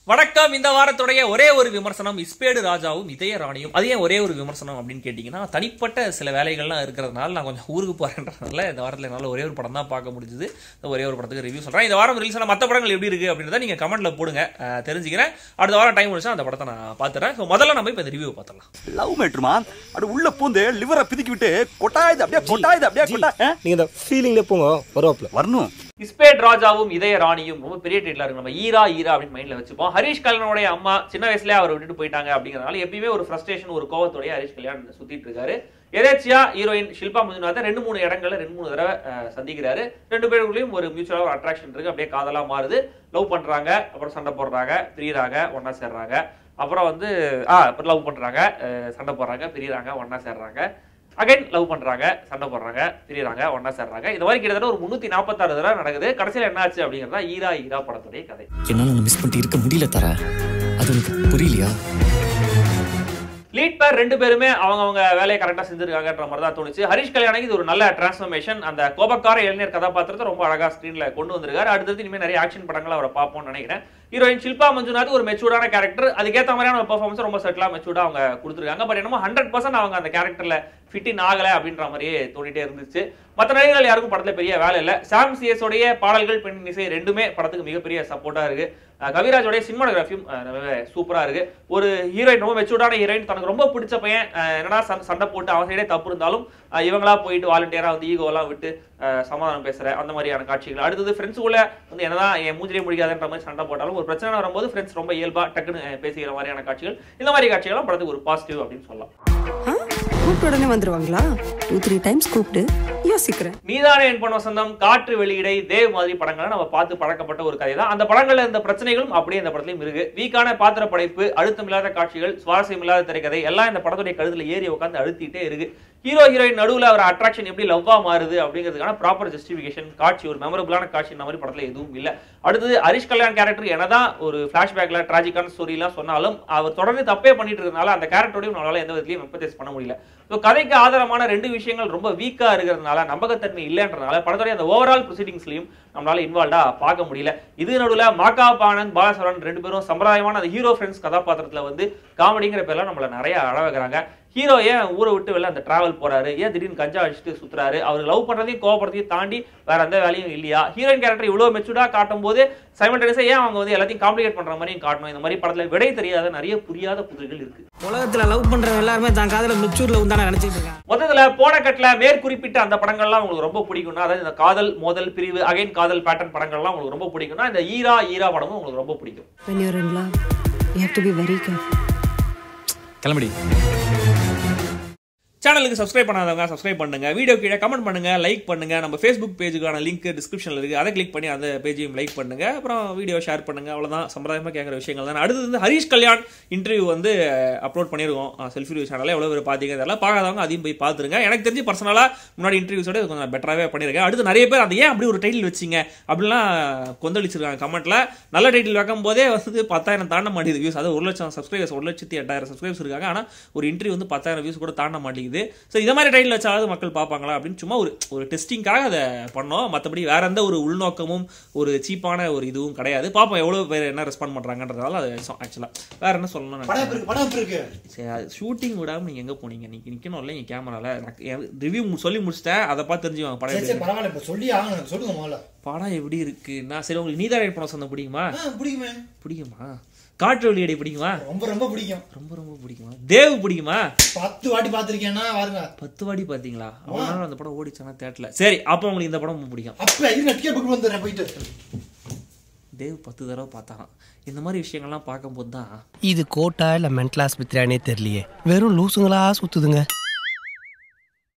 வணக்கம் இந்த வாரத்துடைய ஒரே ஒரு விமர்சனம் இஸ்பேடு ராஜாவும் இதய ராணியும் அது ஏன் ஒரே ஒரு விமர்சனம் அப்படின்னு கேட்டிங்கன்னா தனிப்பட்ட சில வேலைகள்லாம் இருக்கிறதுனால நான் கொஞ்சம் ஊருக்கு போறேன்றதுனால இந்த வாரத்தில் என்னால் ஒரே ஒரு படம் தான் பார்க்க முடிஞ்சுது இந்த ஒரே ஒரு படத்துக்கு ரிவ்யூ சொல்கிறேன் இந்த வாரம் ரிலீஸ் ஆன மற்ற படங்கள் எப்படி இருக்கு அப்படின்றத நீங்கள் கமெண்ட்ல போடுங்க அஹ், தெரிஞ்சுக்கிறேன் அடுத்த வாரம் டைம் முடிச்சா அந்த படத்தை நான் பார்த்துறேன் ஸோ முதல்ல நம்ம இப்போ இந்த ரிவ்யூ பார்த்துடலாம் லவ் மேட்ருமா அது உள்ள பூந்து லிவரை பிதுக்கி விட்டு கொட்டாயுது அப்படியே கொட்டாயுது அப்படியே கொட்டா ஆ? நீங்க இந்த ஃபீலிங்ல போங்க வருவாப்ல வரணும் இஸ்பேட் ராஜாவும் இதய ராணியும் ரொம்ப பெரிய டைட்டில் இருக்கு நம்ம ஈரா ஈரா அப்படின்னு மைண்ட்ல வச்சுப்போம் ஹரிஷ் கல்யாணோடைய அம்மா சின்ன வயசுல அவர் விட்டுட்டு போயிட்டாங்க அப்படிங்கறதுனால எப்பயுமே ஒரு ஃப்ரஸ்ட்ரேஷன் ஒரு கோவத்தோடய ஹரிஷ் கல்யாண் சுத்திட்டு இருக்காரு எதேச்சியா ஹீரோயின் ஷில்பா மஞ்சுநாத்தை ரெண்டு மூணு இடங்கள்ல ரெண்டு மூணு தடவை அஹ், சந்திக்கிறாரு ரெண்டு பேருக்குள்ளேயும் ஒரு மியூச்சுவலா ஒரு அட்ராக்ஷன் இருக்கு அப்படியே காதலா மாறுது லவ் பண்றாங்க அப்புறம் சண்டை போடுறாங்க பிரியறாங்க ஒண்ணா சேர்றாங்க அப்புறம் வந்து ஆ அப்புறம் லவ் பண்றாங்க அஹ், சண்டை போடுறாங்க பிரியறாங்க ஒண்ணா சேர்றாங்க அகைன் லவ் பண்றாங்க சண்டை போடுறாங்க பிரியறாங்க ஒண்ணா சேர்றாங்க இந்த மாதிரி கிட்டத்தட்ட ஒரு முன்னூத்தி நாற்பத்தாறு தடவை நடக்குது கடைசியில் என்ன ஆச்சு அப்படிங்கறதா ஈரா ஈரா படத்துடைய கதை என்னால உன்னை மிஸ் பண்ணிட்டு இருக்க முடியல தர அது உனக்கு புரியலையா லீட் பேர் ரெண்டு பேருமே அவங்க அவங்க வேலையை கரெக்டாக செஞ்சிருக்காங்கன்ற மாதிரி தான் தோணுச்சு ஹரிஷ் கல்யாணுக்கு இது ஒரு நல்ல டிரான்ஸ்ஃபர்மேஷன் அந்த கோபக்கார இளைஞர் கதாபாத்திரத்தை ரொம்ப அழகா ஸ்க்ரீன்ல கொண்டு வந்திருக்காரு அடுத்தது இனிமேல் நிறைய ஆக்ஷன் படங்கள் அவரை பார்ப்போம்னு நினைக்கிறேன் ஹீரோயின் ஷில்பா மஞ்சுநாத் ஒரு மெச்சூர்டான கேரக்டர் அதுக்கேற்ற மாதிரியான ஒரு பெர்ஃபார்மன்ஸ் ரொம்ப செட்டிலாக மெச்சூர்டா அவங்க கொடுத்துருக்காங்க பட் என்னமோ ஹண்ட்ரட் பர்சன்ட் அவங்க அந்த கேரக்டர்ல ஃபிட் இன் ஆகலை அப்படின்ற மாதிரியே தோணிட்டே இருந்துச்சு மற்ற நடிகர்கள் யாருக்கும் படத்துல பெரிய வேலை இல்லை சாம் சிஎஸ் உடைய பாடல்கள் பெண் இசை ரெண்டுமே படத்துக்கு மிகப்பெரிய சப்போர்ட்டா இருக்கு அஹ் கவிராஜோடைய சினிமாடோகிராஃபியும் சூப்பரா இருக்கு ஒரு ஹீரோயின் ரொம்ப மெச்சூர்டான ஹீரோயின் தனக்கு ரொம்ப பிடிச்ச பையன் அஹ் என்னடா சண்டை- சண்டை போட்டு அவன் சைடே தப்பு இருந்தாலும் அஹ் இவங்களா போயிட்டு வாலண்டியரா வந்து ஈகோலாம் விட்டு அஹ் சமாதானம் பேசுற அந்த மாதிரியான காட்சிகள் அடுத்தது ஃப்ரெண்ட்ஸுக்குள்ள வந்து என்னதான் என் மூஞ்சிலே முடிக்காதுன்ற மாதிரி சண்டை போட்டாலும் ஒரு பிரச்சனை வரும்போது ஃப்ரெண்ட்ஸ் ரொம்ப இயல்பா டக்குன்னு அஹ் பேசிக்கிற மாதிரியான காட்சிகள் இந்த மாதிரி காட்சிகள்லாம் படத்துக்கு ஒரு பாசிட்டிவ் அப்படின்னு சொல்லலாம் ஆ? கூப்பிட்ட உடனே வந்துருவாங்களா டூ த்ரீ டைம்ஸ் கூப்பிட்டு யோசிக்கிறேன் நீதானே என் பொன் வசந்தம் காற்று வெளியிடை தேவ் மாதிரி படங்களை நம்ம பார்த்து பழக்கப்பட்ட ஒரு கதை தான் அந்த படங்கள்ல இருந்த பிரச்சனைகளும் அப்படியே இந்த படத்துலயும் இருக்கு வீக்கான பாத்திர படைப்பு அழுத்தம் இல்லாத காட்சிகள் சுவாரஸ்யம் இல்லாத திரைக்கதை எல்லாம் இந்த படத்துடைய கழுத்துல ஏறி உட்காந்து அழுத்திட்டே இருக்கு ஹீரோ ஹீரோயின் நடுவுல ஒரு அட்ராக்ஷன் எப்படி லவ்வா மாறுது அப்படிங்கிறதுக்கான ப்ராப்பர் ஜஸ்டிஃபிகேஷன் காட்சி ஒரு மெமரபிளான காட்சி இந்த மாதிரி படத்துல எதுவும் இல்ல அடுத்தது ஹரிஷ் கல்யாண் கேரக்டர் என்னதான் ஒரு பிளாஷ்பேக்ல டிராஜிக்கான ஸ்டோரி எல்லாம் சொன்னாலும் அவர் தொடர்ந்து தப்பே பண்ணிட்டு இருக்கனால அந்த கேரக்டரோடையும் நம்மளால எந்த விதத்திலையும் எம்பத்தைஸ் பண்ண முடியல ஸோ கதைக்கு ஆதாரமான ரெண்டு விஷயங்கள் ரொம்ப வீக்கா இருக்கிறதுனால நம்பகத்தன்மை இல்லைன்றனால படத்துடைய அந்த ஓவரால் ப்ரொசீடிங்ஸ்லையும் நம்மளால இன்வால்வ்டா பார்க்க முடியல இது நடுவில் மாக்கா பானந்த் பாலசரன் ரெண்டு பேரும் சம்பிரதாயமான அந்த ஹீரோ ஃப்ரெண்ட்ஸ் கதாபாத்திரத்துல வந்து காமெடிங்கிற பேர்ல நம்மள நிறைய அழ வைக்கிறாங்க ஹீரோ ஏன் ஊரை விட்டு வெளில அந்த டிராவல் போறாரு ஏன் திடீர்னு கஞ்சா அடிச்சுட்டு சுத்துறாரு அவர் லவ் பண்றதையும் கோவப்படுறதையும் தாண்டி வேற எந்த வேலையும் இல்லையா ஹீரோயின் கேரக்டர் இவ்வளவு மெச்சூர்டா காட்டும் போது சைமல்டேனியஸா ஏன் அவங்க வந்து எல்லாத்தையும் காம்ப்ளிகேட் பண்ற மாதிரியும் காட்டணும் இந்த மாதிரி படத்துல விடை தெரியாத நிறைய புரியாத புதிர்கள் இருக்கு உலகத்துல லவ் பண்றவங்க எல்லாருமே தான் காதல மெச்சூர் லவ் தானே நினைச்சிட்டு இருக்காங்க மொத்தத்துல போன கட்டில மேற்குறிப்பிட்ட அந்த படங்கள்லாம் உங்களுக்கு ரொம்ப பிடிக்கும்னா அதாவது இந்த காதல் மோதல் பிரிவு அகைன் காதல் பேட்டர்ன் படங்கள்லாம் உங்களுக்கு ரொம்ப பிடிக்கும்னா இந்த ஈரா ஈரா படமும் உங்களுக்கு ரொம்ப பிடிக்கும் when you're in love you have to be very careful கிளம்படி சேனலுக்கு சப்ஸ்கிரைப் பண்ணாதவங்க சப்ஸ்கிரைப் பண்ணுங்க வீடியோ கீழே கமெண்ட் பண்ணுங்க லைக் பண்ணுங்க நம்ம ஃபேஸ்புக் பேஜுக்கான லிங்க் டிஸ்கிரிப்ஷனில் இருக்கு அதை கிளிக் பண்ணி அந்த பேஜையும் லைக் பண்ணுங்க அப்புறம் வீடியோ ஷேர் பண்ணுங்க அவ்வளவுதான் சம்பிரதாயமா கேட்குற விஷயங்கள் தான் அடுத்தது வந்து ஹரிஷ் கல்யாண் இன்டர்வியூ வந்து அப்லோட் பண்ணியிருக்கோம் செல்ஃபி ரிவ்யூ சேனலில் எவ்வளோ பேர் பார்த்தீங்க இதெல்லாம் பார்க்காதவங்க அதையும் போய் பார்த்துருங்க எனக்கு தெரிஞ்சு பர்சனலாக முன்னாடி இன்டர்வியூஸோட இது கொஞ்சம் பெட்டராகவே பண்ணியிருக்கேன் அடுத்து நிறைய பேர் அதை ஏன் அப்படி ஒரு டைட்டில் வச்சிங்க அப்படிலாம் கொந்தளிச்சிருக்காங்க கமெண்ட்ல நல்ல டைட்டில் வைக்கும் போதே வந்து பத்தாயிரம் தாண்ட மாட்டேங்குது வியூஸ் அது ஒரு லட்சம் சப்ஸ்கிரைபர்ஸ் ஒரு லட்சத்தி எட்டாயிரம் சப்ஸ்கிரைபர்ஸ் இருக்காங்க ஆனால் ஒரு இன்டர்வியூ வந்து பத்தாயிரம் வியூஸ் கூட தாண்ட மாட்டேங்குது ஸோ இந்த மாதிரி டைட்டில் வச்சாவது மக்கள் பார்ப்பாங்களா அப்படின்னு சும்மா ஒரு ஒரு டெஸ்டிங்காக அதை பண்ணோம் மற்றபடி வேற எந்த ஒரு உள்நோக்கமும் ஒரு சீப்பான ஒரு இதுவும் கிடையாது பார்ப்போம் எவ்வளோ பேர் என்ன ரெஸ்பாண்ட் பண்ணுறாங்கன்றதால அது ஆக்சுவலாக வேற என்ன சொல்லணும்னு நினைக்கிறேன். சரி அது ஷூட்டிங் விடாம நீங்க எங்க போனீங்க நீங்க நிக்கணும் இல்லை நீங்க கேமரால ரிவ்யூ சொல்லி முடிச்சிட்டேன் அதை பார்த்து தெரிஞ்சுவாங்க படம் சரி எப்படி சரி பரவாயில்ல இப்ப சொல்லி ஆகணும் சொல்லுங்க முதல்ல படம் எப்படி இருக்குன்னா சரி உங்களுக்கு நீதாரே படம் சொன்ன பிடிக்குமா ஆ, பிடிக்குமே பிடிக்குமா காற்று வெளியடை பிடிக்குமா ரொம்ப ரொம்ப பிடிக்கும் ரொம்ப ரொம்ப பிடிக்குமா தேவ் பிடிக்குமா பத்து வாட்டி பாத்திருக்கேன்னா பாருங்க பத்து வாடி பாத்தீங்களா அவ்வளவு நேரம் அந்த படம் ஓடிச்சானா தேட்டல சரி அப்போ உங்களுக்கு இந்த படம் ரொம்ப பிடிக்கும் அப்ப இது டிக்கெட் புக் வந்துடுறேன் போயிட்டு தேவ் பத்து தடவை பார்த்தாராம் இந்த மாதிரி விஷயங்கள்லாம் பார்க்கும்போது தான் இது கோட்டா இல்ல மென்டல் ஆஸ்பத்திரியானே தெரியலையே வெறும் லூசுங்களா சுத்துதுங்க